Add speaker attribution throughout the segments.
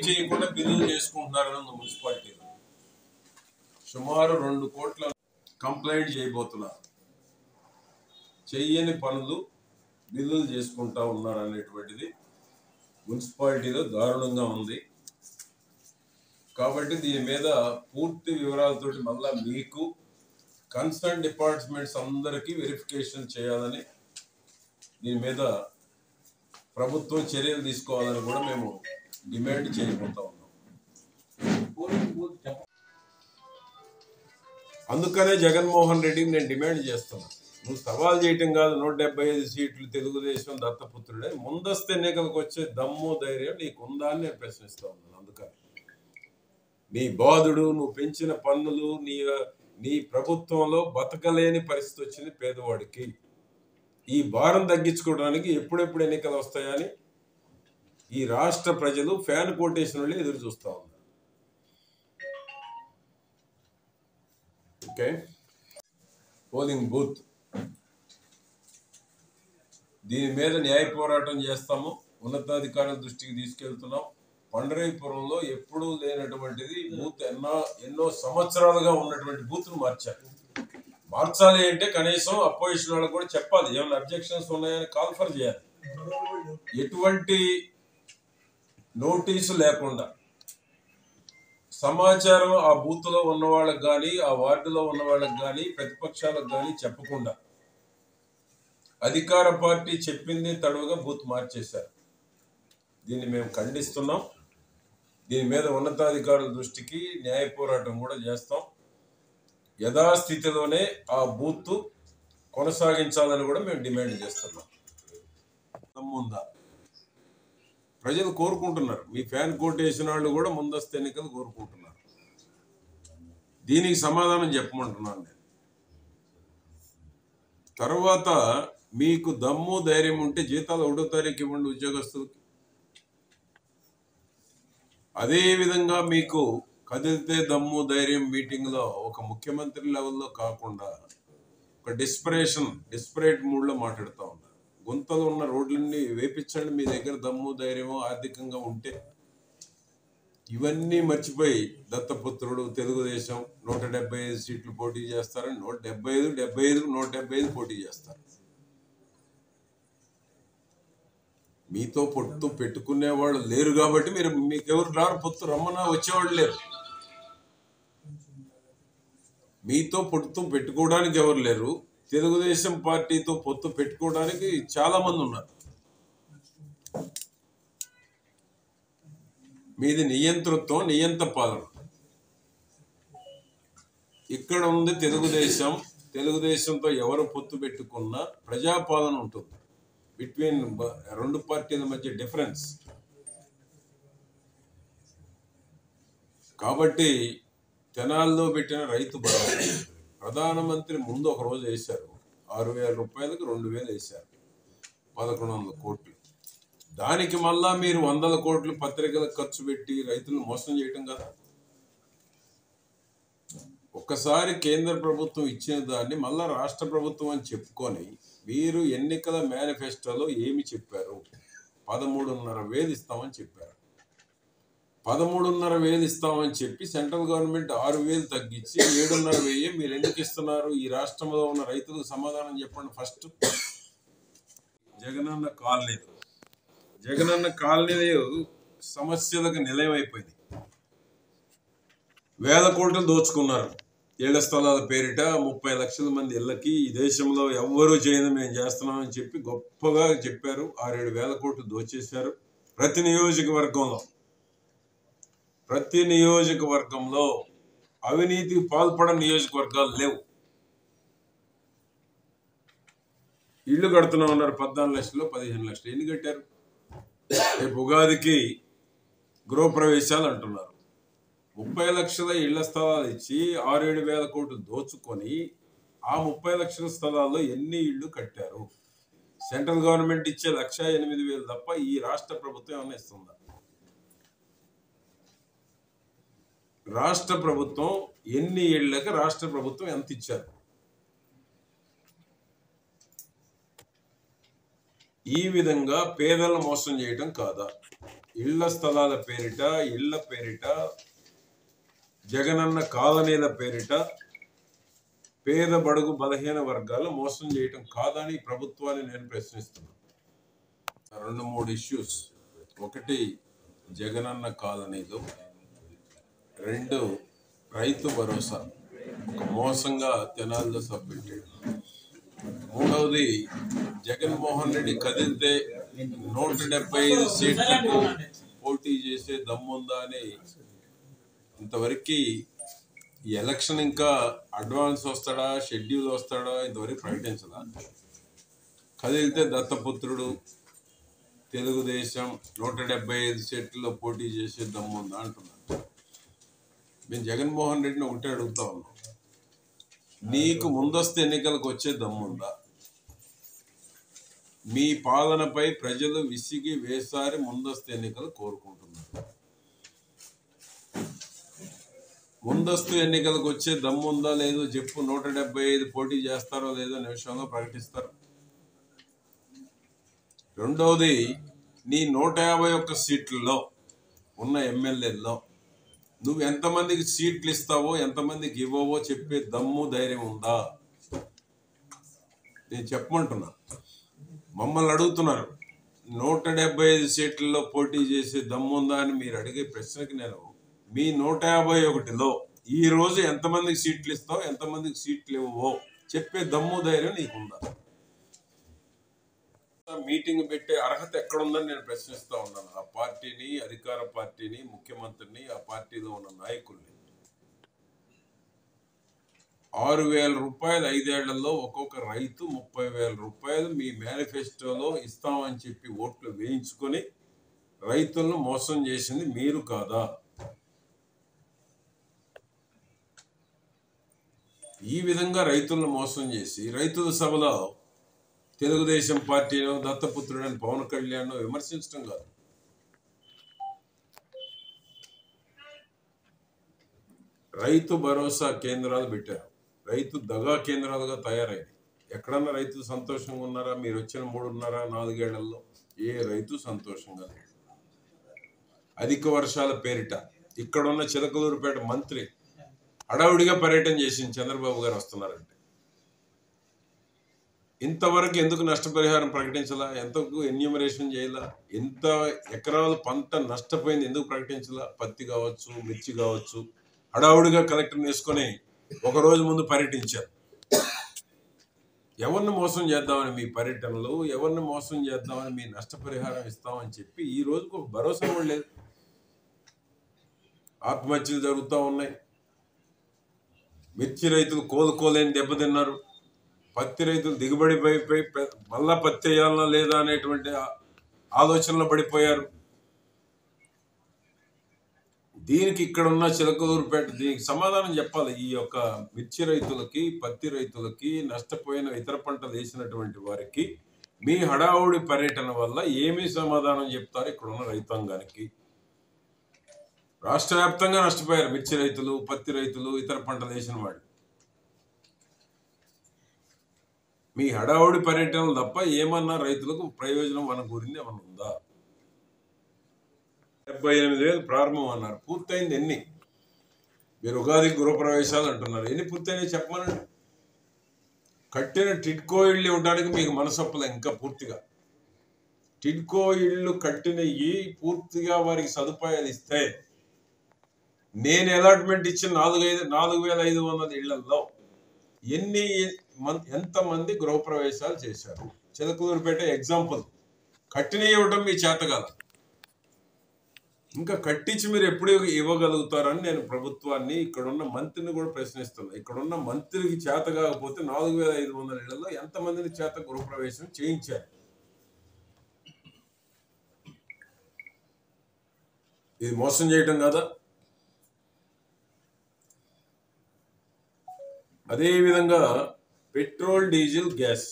Speaker 1: చేయకుండా బిల్లులు చేసుకుంటున్నారని ఉంది మున్సిపాలిటీలో సుమారు రెండు కోట్ల కంప్లైంట్ చేయబోతున్నారు చెయ్యని పనులు బిల్లులు చేసుకుంటా ఉన్నారు అనేటువంటిది మున్సిపాలిటీలో దారుణంగా ఉంది కాబట్టి దీని మీద పూర్తి వివరాలతోటి మళ్ళా మీకు కన్సర్న్ డిపార్ట్మెంట్స్ అందరికీ వెరిఫికేషన్ చేయాలని దీని మీద ప్రభుత్వం చర్యలు తీసుకోవాలని కూడా మేము డిమాండ్ చేయబోతా ఉన్నాం అందుకనే జగన్మోహన్ రెడ్డిని నేను డిమాండ్ చేస్తున్నా నువ్వు సవాల్ చేయటం కాదు నూట డెబ్బై ఐదు సీట్లు తెలుగుదేశం దత్తపుత్రుడే ముందస్తు ఎన్నికలకు వచ్చే దమ్ము ధైర్యం నీకు ఉందా అని నేను ప్రశ్నిస్తా ఉన్నాను అందుకని నీ బాధుడు నువ్వు పెంచిన పన్నులు నీ నీ ప్రభుత్వంలో బతకలేని పరిస్థితి వచ్చింది పేదవాడికి ఈ భారం తగ్గించుకోవడానికి ఎప్పుడెప్పుడు ఎన్నికలు వస్తాయని ఈ రాష్ట్ర ప్రజలు ఫ్యాన్ కోటేషన్ వాళ్ళు ఎదురు చూస్తా ఉన్నారు ఓకే పోలింగ్ బూత్ దీని మీద న్యాయ పోరాటం చేస్తాము ఉన్నతాధికారుల దృష్టికి తీసుకెళ్తున్నాం పండరైపురంలో ఎప్పుడూ లేనటువంటిది బూత్ ఎన్నో ఎన్నో సంవత్సరాలుగా ఉన్నటువంటి బూత్ను మార్చారు మార్చాలి అంటే కనీసం అపోజిషన్ వాళ్ళకి కూడా చెప్పాలి ఏమైనా అబ్జెక్షన్స్ ఉన్నాయని కాల్ఫర్ చేయాలి ఎటువంటి నోటీసు లేకుండా సమాచారం ఆ బూత్ లో ఉన్న వాళ్ళకి కానీ ఆ వార్డులో ఉన్న వాళ్ళకి కానీ ప్రతిపక్షాలకు కానీ చెప్పకుండా అధికార పార్టీ చెప్పింది తడవుగా బూత్ మార్చేశారు దీన్ని మేము ఖండిస్తున్నాం దీని మీద ఉన్నతాధికారుల దృష్టికి న్యాయ పోరాటం కూడా చేస్తాం యథాస్థితిలోనే ఆ బూత్ కొనసాగించాలని కూడా మేము డిమాండ్ చేస్తున్నాం దమ్ముందా ప్రజలు కోరుకుంటున్నారు మీ ఫ్యాన్ కోట్ వేసిన వాళ్ళు కూడా ముందస్తు ఎన్నికలు కోరుకుంటున్నారు దీనికి సమాధానం చెప్పమంటున్నాను నేను తర్వాత మీకు దమ్ము ధైర్యం ఉంటే జీతాలు ఒకటో తారీఖు ఇవ్వండి ఉద్యోగస్తులకి అదే విధంగా మీకు కదిలితే దమ్ము ధైర్యం మీటింగ్ లో ఒక ముఖ్యమంత్రి లెవెల్లో కాకుండా ఒక డిస్పరేషన్ డిస్పరేట్ మూడ్ లో మాట్లాడుతూ ఉన్నారు గుంతలు ఉన్న రోడ్లన్నీ వేపించండి మీ దగ్గర దమ్ము ధైర్యము ఆర్థికంగా ఉంటే ఇవన్నీ మర్చిపోయి దత్తపుత్రుడు తెలుగుదేశం నూట డెబ్బై ఐదు సీట్లు పోటీ చేస్తారని నూట డెబ్బై ఐదు డెబ్బై ఐదు నూట డెబ్బై ఐదు పోటీ చేస్తారు మీతో పొత్తు పెట్టుకునే వాళ్ళు లేరు కాబట్టి మీరు మీకెవరు రారు పొత్తు రమ్మన్నా వచ్చేవాళ్ళు లేరు మీతో పొత్తు పెట్టుకోవడానికి ఎవరు లేరు తెలుగుదేశం పార్టీతో పొత్తు పెట్టుకోవడానికి చాలా మంది ఉన్నారు మీది నియంతృత్వం నియంత పాలన ఇక్కడ ఉంది తెలుగుదేశం తెలుగుదేశంతో ఎవరు పొత్తు పెట్టుకున్నా ప్రజాపాలన ఉంటుంది బిట్వీన్ రెండు పార్టీల మధ్య డిఫరెన్స్ కాబట్టి తెనాల్లో పెట్టిన రైతు భరోసా ప్రధానమంత్రి ముందు ఒక రోజు వేశారు ఆరు వేల రూపాయలకు రెండు వేలు వేశారు పదకొండు వందల కోట్లు దానికి మళ్ళా మీరు వందల కోట్లు పత్రికలకు ఖర్చు పెట్టి రైతులను మోసం చేయటం కదా ఒక్కసారి కేంద్ర ప్రభుత్వం ఇచ్చిన దాన్ని మళ్ళా రాష్ట్ర ప్రభుత్వం అని చెప్పుకొని మీరు ఎన్నికల మేనిఫెస్టోలో ఏమి చెప్పారు పదమూడున్నర వేలు ఇస్తామని చెప్పారు పదమూడున్నర వేలు ఇస్తామని చెప్పి సెంట్రల్ గవర్నమెంట్ ఆరు వేలు తగ్గించి ఏడున్నర వెయ్యి మీరు ఎందుకు ఇస్తున్నారు ఈ రాష్ట్రంలో ఉన్న రైతులకు సమాధానం చెప్పండి first Jagananna colony Jagananna colony సమస్యలకు నిలయం అయిపోయింది వేల కోట్లు దోచుకున్నారు ఇళ్ల స్థలాల పేరిట ముప్పై లక్షల మంది ఇళ్ళకి ఈ దేశంలో ఎవ్వరూ చేయని మేము చేస్తున్నామని చెప్పి గొప్పగా చెప్పారు ఆరేడు వేల కోట్లు దోచేశారు ప్రతి నియోజకవర్గంలో ప్రతి నియోజకవర్గంలో అవినీతికి పాల్పడని నియోజకవర్గాలు లేవు ఇల్లు కడుతున్నాం అన్నారు పద్నాలుగు లక్షలు పదిహేను లక్షలు ఎన్ని కట్టారు రేపు ఉగాదికి గృహప్రవేశాలు అంటున్నారు ముప్పై లక్షల ఇళ్ల స్థలాలు ఇచ్చి ఆరేడు వేల కోట్లు దోచుకొని ఆ ముప్పై లక్షల స్థలాల్లో ఎన్ని ఇళ్లు కట్టారు సెంట్రల్ గవర్నమెంట్ ఇచ్చే లక్ష ఎనిమిది వేలు తప్ప ఈ రాష్ట్ర ప్రభుత్వం ఏమైనా ఇస్తుందా రాష్ట్ర ప్రభుత్వం ఎన్ని ఏళ్ళకి రాష్ట్ర ప్రభుత్వం ఎంత ఇచ్చారు ఈ విధంగా పేదలను మోసం చేయడం కాదా ఇళ్ల స్థలాల పేరిట ఇళ్ల పేరిట జగనన్న కాలనీల పేరిట పేద బడుగు బలహీన వర్గాలు మోసం చేయటం కాదని ఈ ప్రభుత్వాన్ని నేను ప్రశ్నిస్తున్నాను రెండు మూడు ఇష్యూస్ ఒకటి జగనన్న కాలనీలు రెండు రైతు భరోసా ఒక మోసంగా తెనాలిలో సబ్మిట్ మూడవది జగన్మోహన్ రెడ్డి కదిలితే నూట డెబ్బై ఐదు సీట్లకు పోటీ చేసే దమ్ముందా అని ఇంతవరకు ఈ ఎలక్షన్ ఇంకా అడ్వాన్స్ వస్తాడా షెడ్యూల్ వస్తాడా ఇంతవరకు ప్రకటించదా కదిలితే దత్తపుత్రుడు తెలుగుదేశం నూట డెబ్బై ఐదు సీట్లలో పోటీ చేసే దమ్ముందా అంటున్నాను మేము జగన్మోహన్ రెడ్డిని ఒకటే అడుగుతా ఉన్నాం నీకు ముందస్తు ఎన్నికలకు వచ్చే దమ్ముందా మీ పాలనపై ప్రజలు విసిగి వేసారి ముందస్తు ఎన్నికలు కోరుకుంటున్నారు ముందస్తు ఎన్నికలకు వచ్చే దమ్ముందా లేదో చెప్పు నూట డెబ్బై ఐదు పోటీ చేస్తారో లేదో నిమిషంలో ప్రకటిస్తారు రెండవది నీ నూట యాభై ఒక్క సీట్లలో ఉన్న ఎమ్మెల్యేల్లో నువ్వు ఎంతమందికి సీట్లు ఇస్తావో ఎంతమందికి ఇవ్వవో చెప్పే దమ్ము ధైర్యం ఉందా నేను చెప్పమంటున్నా మమ్మల్ని అడుగుతున్నారు నూట డెబ్బై ఐదు సీట్లలో పోటీ చేసే దమ్ము ఉందా అని మీరు అడిగే ప్రశ్నకి నేను మీ నూట యాభై ఒకటిలో ఈ రోజు ఎంతమందికి సీట్లు ఇస్తావు ఎంతమందికి సీట్లు ఇవ్వవో చెప్పే దమ్ము ధైర్యం నీకుందా మీటింగ్ పెట్టే అర్హత ఎక్కడుందని నేను ప్రశ్నిస్తా ఉన్నాను ఆ పార్టీని అధికార పార్టీని ముఖ్యమంత్రిని ఆ పార్టీలో ఉన్న నాయకుల్ని ఆరు వేల రూపాయలు ఐదేళ్లలో ఒక్కొక్క రైతు ముప్పై వేల రూపాయలు మీ మేనిఫెస్టోలో ఇస్తామని చెప్పి ఓట్లు వేయించుకొని రైతులను మోసం చేసింది మీరు కాదా ఈ విధంగా రైతులను మోసం చేసి రైతుల సభలో తెలుగుదేశం పార్టీను దత్తపుత్రుడని పవన్ కళ్యాణ్ విమర్శించడం కాదు రైతు భరోసా కేంద్రాలు పెట్టారు రైతు దగా కేంద్రాలుగా తయారైంది ఎక్కడన్నా రైతులు సంతోషంగా ఉన్నారా మీరు వచ్చిన మూడున్నర నాలుగేళ్లలో ఏ రైతు సంతోషంగా లేడు అధిక వర్షాల పేరిట ఇక్కడున్న చిలకలూరుపేట మంత్రి హడావుడిగా పర్యటన చేసింది చంద్రబాబు గారు వస్తున్నారంటే ఇంతవరకు ఎందుకు నష్టపరిహారం ప్రకటించలా ఎంతకు ఎన్యూమరేషన్ చేయాలా ఎంత ఎకరాల పంట నష్టపోయింది ఎందుకు ప్రకటించలా పత్తి కావచ్చు మిర్చి కావచ్చు హడావుడిగా కలెక్టర్ వేసుకొని ఒక రోజు ముందు పర్యటించారు ఎవరిని మోసం చేద్దామని మీ పర్యటనలు ఎవరిని మోసం చేద్దామని మీ నష్టపరిహారం ఇస్తామని చెప్పి ఈ రోజుకు ఒక భరోసా కూడా లేదు ఆత్మహత్యలు జరుగుతూ ఉన్నాయి మిర్చి రైతులు కోలుకోలేని దెబ్బతిన్నారు పత్తి రైతులు దిగుబడి పైపై మళ్ళా పత్తి వేయాలనా లేదా అనేటువంటి ఆ- ఆలోచనలో పడిపోయారు దీనికి ఇక్కడ ఉన్న చిలకలూరుపేట దీనికి సమాధానం చెప్పాలి ఈ యొక్క మిర్చి రైతులకి పత్తి రైతులకి నష్టపోయిన ఇతర పంటలు వేసినటువంటి వారికి మీ హడావుడి పర్యటన వల్ల ఏమీ సమాధానం చెప్తారు ఇక్కడ ఉన్న రైతాంగానికి రాష్ట్ర వ్యాప్తంగా నష్టపోయారు మిర్చి రైతులు పత్తి రైతులు ఇతర పంటలు వేసిన వాళ్ళు మీ హడావుడి పర్యటనలు తప్ప ఏమన్నా రైతులకు ప్రయోజనం మన గురించి ఏమన్నా ఉందా డెబ్బై ఎనిమిది వేలు ప్రారంభం అన్నారు పూర్తయింది ఎన్ని మీరు ఉగాది గృహప్రవేశాలు అంటున్నారు ఎన్ని పూర్తయినాయి చెప్పమనండి కట్టిన టిడ్కో ఇళ్ళు ఇవ్వడానికి మీకు మనసొప్పలే ఇంకా పూర్తిగా టిడ్కో ఇళ్ళు కట్టినవి పూర్తిగా వారికి సదుపాయాలు ఇస్తే నేను అలాట్మెంట్ ఇచ్చిన నాలుగు ఐదు నాలుగు వేల ఐదు వందల ఇళ్లలో ఎన్ని మన్- ఎంతమంది గృహప్రవేశాలు చేశారు చిలకలూరుపేట ఎగ్జాంపుల్ కట్టిన ఇవ్వడం మీ చేతగాల ఇంకా కట్టించి మీరు ఎప్పుడు ఇవ్వగలుగుతారని నేను ప్రభుత్వాన్ని ఇక్కడున్న మంత్రిని కూడా ప్రశ్నిస్తున్నా ఇక్కడున్న మంత్రికి చేత కాకపోతే నాలుగు వేల ఐదు వందల ఇళ్లలో ఎంతమందిని చేత గృహప్రవేశం చేయించారు ఇది మోసం చేయటం కదా అదేవిధంగా పెట్రోల్ డీజిల్ గ్యాస్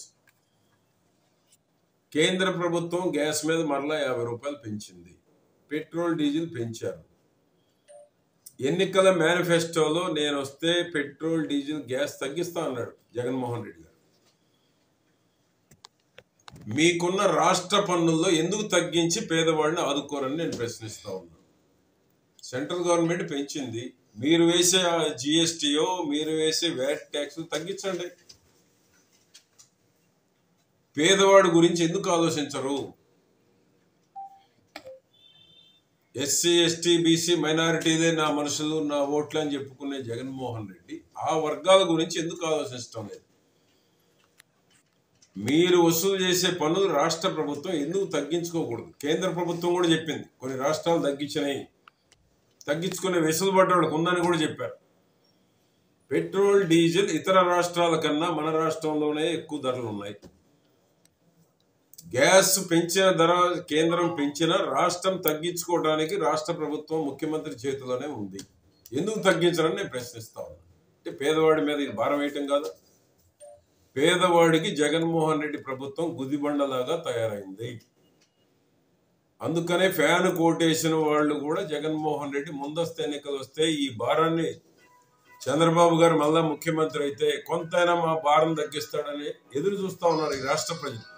Speaker 1: కేంద్ర ప్రభుత్వం గ్యాస్ మీద మరలా యాభై రూపాయలు పెంచింది పెట్రోల్ డీజిల్ పెంచారు ఎన్నికల మేనిఫెస్టోలో నేను వస్తే పెట్రోల్ డీజిల్ గ్యాస్ తగ్గిస్తా అన్నాడు జగన్మోహన్ రెడ్డి గారు మీకున్న రాష్ట్ర పన్నుల్లో ఎందుకు తగ్గించి పేదవాడిని ఆదుకోరని నేను ప్రశ్నిస్తా ఉన్నాను సెంట్రల్ గవర్నమెంట్ పెంచింది మీరు వేసే జిఎస్టీయో మీరు వేసే వ్యాట్ ట్యాక్స్ తగ్గించండి పేదవాడి గురించి ఎందుకు ఆలోచించరు ఎస్సీ ఎస్టీ బీసీ మైనారిటీదే నా మనుషులు నా ఓట్లు అని చెప్పుకునే జగన్మోహన్ రెడ్డి ఆ వర్గాల గురించి ఎందుకు ఆలోచించడం లేదు మీరు వసూలు చేసే పన్నులు రాష్ట్ర ప్రభుత్వం ఎందుకు తగ్గించుకోకూడదు కేంద్ర ప్రభుత్వం కూడా చెప్పింది కొన్ని రాష్ట్రాలు తగ్గించినాయి తగ్గించుకునే వెసులుబాటు వాళ్ళకు ఉందని కూడా చెప్పారు పెట్రోల్ డీజిల్ ఇతర రాష్ట్రాల కన్నా మన రాష్ట్రంలోనే ఎక్కువ ధరలు ఉన్నాయి గ్యాస్ పెంచిన ధర కేంద్రం పెంచిన రాష్ట్రం తగ్గించుకోవడానికి రాష్ట్ర ప్రభుత్వం ముఖ్యమంత్రి చేతిలోనే ఉంది ఎందుకు తగ్గించరని నేను ప్రశ్నిస్తా ఉన్నాను అంటే పేదవాడి మీద ఇది భారం వేయటం కాదు పేదవాడికి జగన్మోహన్ రెడ్డి ప్రభుత్వం గుదిబండలాగా తయారైంది అందుకనే ఫ్యాన్ కోటేసిన వాళ్ళు కూడా జగన్మోహన్ రెడ్డి ముందస్తు ఎన్నికలు వస్తే ఈ భారాన్ని చంద్రబాబు గారు మళ్ళా ముఖ్యమంత్రి అయితే కొంతైనా మా భారం తగ్గిస్తాడని ఎదురు చూస్తా ఉన్నారు ఈ రాష్ట్ర ప్రజలు